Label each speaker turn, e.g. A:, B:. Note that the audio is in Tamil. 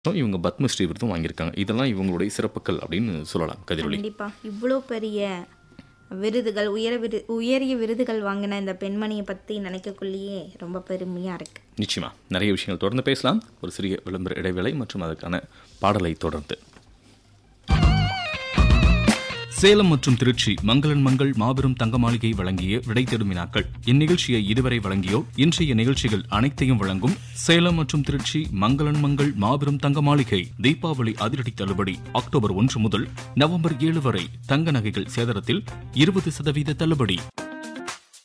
A: இவங்க பத்மஸ்ரீ விருதும் வாங்கியிருக்காங்க இதெல்லாம் இவங்களுடைய சிறப்புகள் அப்படின்னு சொல்லலாம் கதிரொலி
B: கண்டிப்பா இவ்வளோ பெரிய விருதுகள் உயர விரு உயரிய விருதுகள் வாங்கின இந்த பெண்மணியை பற்றி நினைக்கக்குள்ளேயே ரொம்ப பெருமையாக இருக்கு
A: நிச்சயமா நிறைய விஷயங்கள் தொடர்ந்து பேசலாம் ஒரு சிறிய விளம்பர இடைவேளை மற்றும் அதற்கான பாடலை தொடர்ந்து சேலம் மற்றும் திருச்சி மங்களன் மங்கள் மாபெரும் தங்க மாளிகை வழங்கிய விடை தேடும் வினாக்கள் இந்நிகழ்ச்சியை இதுவரை வழங்கியோர் இன்றைய நிகழ்ச்சிகள் அனைத்தையும் வழங்கும் சேலம் மற்றும் திருச்சி மங்களன் மங்கள் மாபெரும் தங்க மாளிகை தீபாவளி அதிரடி தள்ளுபடி அக்டோபர் ஒன்று முதல் நவம்பர் ஏழு வரை தங்க நகைகள் சேதரத்தில் இருபது சதவீத தள்ளுபடி